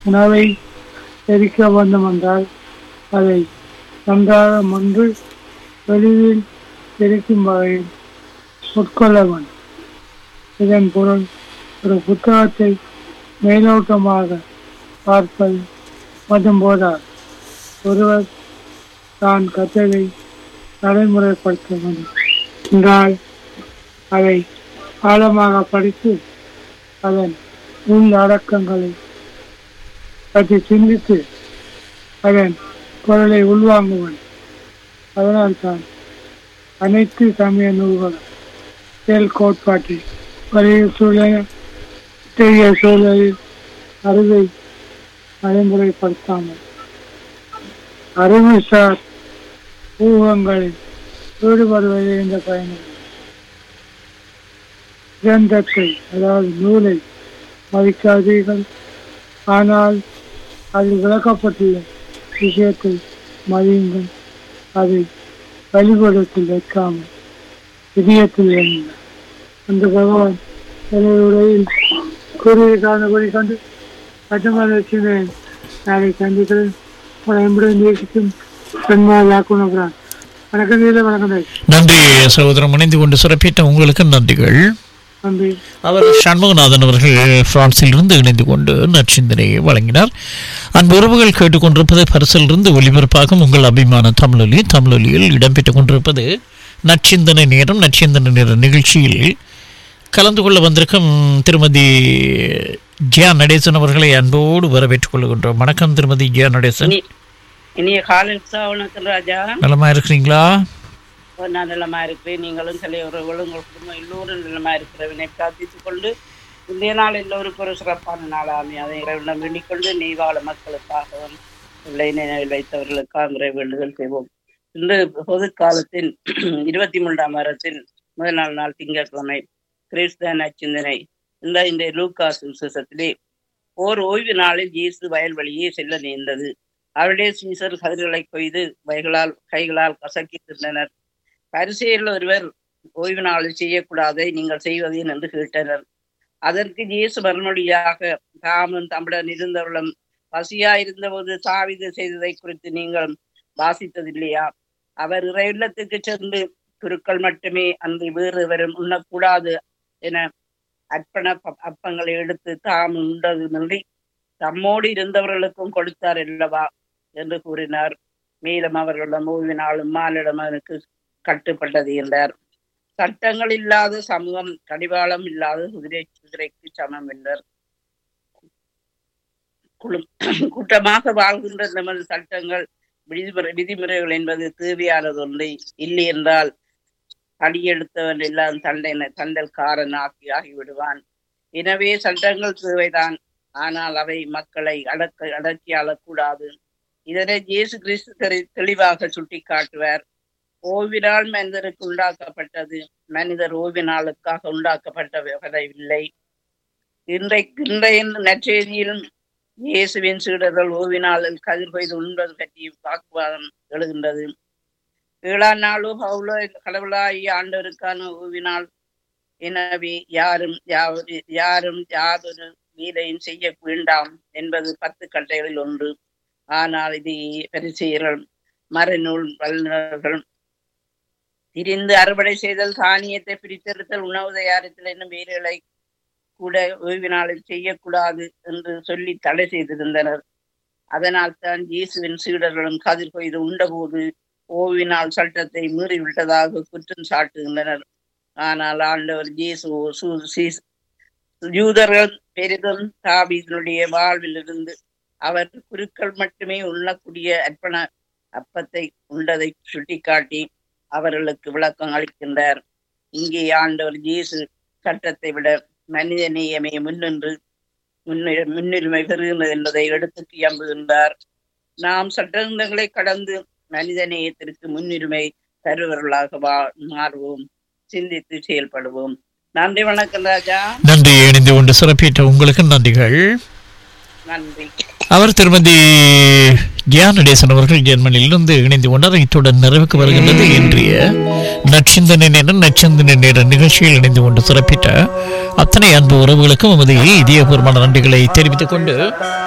உணவை எரிக்க வேண்டும் என்றால் அதை நன்றாக மன்று வெளியில் எரிக்கும் வகையில் உட்கொள்ள வேண்டும் இதன் பொருள் ஒரு புத்தகத்தை மேலோட்டமாக பார்ப்பது மற்றும் போதால் ஒருவர் தான் கற்றதை நடைமுறைப்படுத்த வேண்டும் என்றால் அதை ஆழமாக படித்து அதன் உள் அடக்கங்களை பற்றி சிந்தித்து அதன் பொருளை உள்வாங்குவன் அதனால்தான் அனைத்து சமய நூல்களும் செயல் கோட்பாட்டில் வலிய சூழல் இத்தகைய சூழலில் அறிவை நடைமுறைப்படுத்தாமல் அறிவுசார் ஊகங்களில் ஈடுபடுவதே இந்த பயணம் கிரந்தத்தை அதாவது நூலை மதிக்காதீர்கள் ஆனால் அது விளக்கப்பட்டுள்ள விஷயத்தை மதியுங்கள் அதை வழிபடத்தில் வைக்காமல் இதயத்தில் வேணுங்கள் அந்த பகவான் உரையில் கூறிய காரணப்படி கண்டு கட்டுமானேன் நாளை சந்திக்கிறேன் உங்களை எப்படி நேசிக்கும் பெண்மாளாக்குனப்புறான் வணக்கம் நீல வணக்கம் தாய். நன்றி சகோதரம் இணைந்து கொண்டு சிறப்பித்த உங்களுக்கு நன்றிகள் நன்றி அவர் சண்முகநாதன் அவர்கள் பிரான்சில் இருந்து இணைந்து கொண்டு நற்சிந்தனையை வழங்கினார் அன்பு உறவுகள் கேட்டுக்கொண்டிருப்பது பரிசிலிருந்து ஒலிபரப்பாகும் உங்கள் அபிமான தமிழொலி தமிழொலியில் இடம்பெற்றுக் கொண்டிருப்பது நற்சிந்தனை நேரம் நற்சிந்தனை நேர நிகழ்ச்சியில் கலந்து கொள்ள வந்திருக்கும் திருமதி ஜியா நடேசன் அவர்களை அன்போடு வரவேற்றுக் கொள்கின்றோம் வணக்கம் திருமதி ஜியா நடேசன் இனி- இனிய காலை வணக்கம் ராஜா நலமா இருக்கிறீங்களா நான் நலமா இருக்கிறேன் நீங்களும் தலைவர்களும் உங்கள் குடும்பம் எல்லோரும் நலமா இருக்கிறவனை பிரார்த்தித்துக் கொண்டு இன்றைய நாள் எல்லோருக்கும் ஒரு சிறப்பான நாளாமே அதை இறைவனம் வேண்டிக்கொண்டு நெய்வாழ மக்களுக்காகவும் இல்லை நினைவில் வைத்தவர்களுக்காக இறை வேண்டுதல் செய்வோம் இன்று பொது காலத்தின் இருபத்தி மூன்றாம் வாரத்தின் முதல் நாள் நாள் திங்கட்கிழமை கிறிஸ்தவ நச்சிந்தனை இந்த இந்த லூக்கா சுசத்திலே ஓர் ஓய்வு நாளில் இயேசு வயல்வெளியே செல்ல நேர்ந்தது அவருடைய சீசர் கதிர்களை கொய்து வயல்களால் கைகளால் கசக்கி தின்றனர் பரிசையில் ஒருவர் ஓய்வு நாளில் செய்யக்கூடாதை நீங்கள் செய்வது என்று கேட்டனர் அதற்கு இயேசு மறுமொழியாக தாமும் தம்முடன் இருந்தவர்களும் பசியா இருந்தபோது சாவிது செய்ததை குறித்து நீங்கள் வாசித்ததில்லையா அவர் இறையுள்ளத்துக்கு சென்று குருக்கள் மட்டுமே அன்று வேறு எவரும் உண்ணக்கூடாது என அர்ப்பண ப- அப்பங்களை எடுத்து தாம் உண்டது நின்றி தம்மோடு இருந்தவர்களுக்கும் கொடுத்தார் அல்லவா என்று கூறினார் மேலும் அவர்களிடம் ஓய்வினாலும் மானிடம் அவனுக்கு கட்டுப்பட்டது என்றார் சட்டங்கள் இல்லாத சமூகம் கடிவாளம் இல்லாத குதிரை குதிரைக்கு சமம் என்றார் குழு- கூட்டமாக வாழ்கின்ற நமது சட்டங்கள் விதிமுறை விதிமுறைகள் என்பது தேவையானது ஒன்றை இல்லை என்றால் அடியெடுத்தவன் எல்லாம் தண்டனை தண்டல்காரன் ஆக்கி ஆகிவிடுவான் எனவே சட்டங்கள் தேவைதான் ஆனால் அவை மக்களை அடக்க அடக்கி ஆளக்கூடாது இதனை இயேசு கிறிஸ்து தெளி- தெளிவாக சுட்டிக்காட்டுவார் ஓய்வினால் மனிதருக்கு உண்டாக்கப்பட்டது மனிதர் ஓய்வினாளுக்காக உண்டாக்கப்பட்டவில்லை இன்றைக்கு இன்றைய நற்செய்தியில் இயேசுவின் சீடர்கள் ஓய்வினாளில் கதிர் கொய்து உண்பது பற்றி வாக்குவாதம் எழுகின்றது ஏழாம் நாளோ பவுலோ கடவுளாகி ஆண்டவருக்கான ஓய்வினால் எனவே யாரும் யாவது யாரும் யாதொரு வீரையும் செய்ய வேண்டாம் என்பது பத்து கட்டைகளில் ஒன்று ஆனால் இது பரிசெயர்கள் மறைநூல் வல்லுநர்கள் திரிந்து அறுவடை செய்தல் தானியத்தை பிரித்தெடுத்தல் உணவு தயாரித்தல் என்னும் வேலைகளை கூட ஓய்வு நாளில் செய்யக்கூடாது என்று சொல்லி தடை செய்திருந்தனர் அதனால் தான் இயேசுவின் சீடர்களும் கதிர் கொய்து உண்டபோது ஓய்வினால் சட்டத்தை மீறிவிட்டதாக குற்றம் சாட்டுகின்றனர் ஆனால் ஆண்டவர் இயேசு சு- சீ- யூதர்கள் பெரிதும் தாபீதனுடைய வாழ்விலிருந்து அவர் குருக்கள் மட்டுமே உண்ணக்கூடிய அர்ப்பண அப்பத்தை உண்டதை சுட்டிக்காட்டி அவர்களுக்கு விளக்கம் அளிக்கின்றார் இங்கே ஆண்டவர் இயேசு சட்டத்தை விட மனித நேயமே முன்னின்று முன்னுரி- முன்னுரிமை பெறுகிறது என்பதை எடுத்து இயம்புகின்றார் நாம் சட்டங்களை கடந்து மனித நேயத்திற்கு முன்னுரிமை தருவர்களாக வா- மாறுவோம் சிந்தித்து செயல்படுவோம் நன்றி வணக்கம் ராஜா நன்றி இணைந்து கொண்டு சிறப்பித்த உங்களுக்கு நன்றிகள் நன்றி அவர் திருமதி ஜியா நடேசன் அவர்கள் ஜெர்மனியிலிருந்து இணைந்து கொண்டார் இத்துடன் நிறைவுக்கு வருகின்றது இன்றைய நற்சிந்தனை நேரம் நற்சிந்தனை நேர நிகழ்ச்சியில் இணைந்து கொண்டு சிறப்பித்த அத்தனை அன்பு உறவுகளுக்கும் எமது இதயபூர்வமான நன்றிகளை தெரிவித்துக் கொண்டு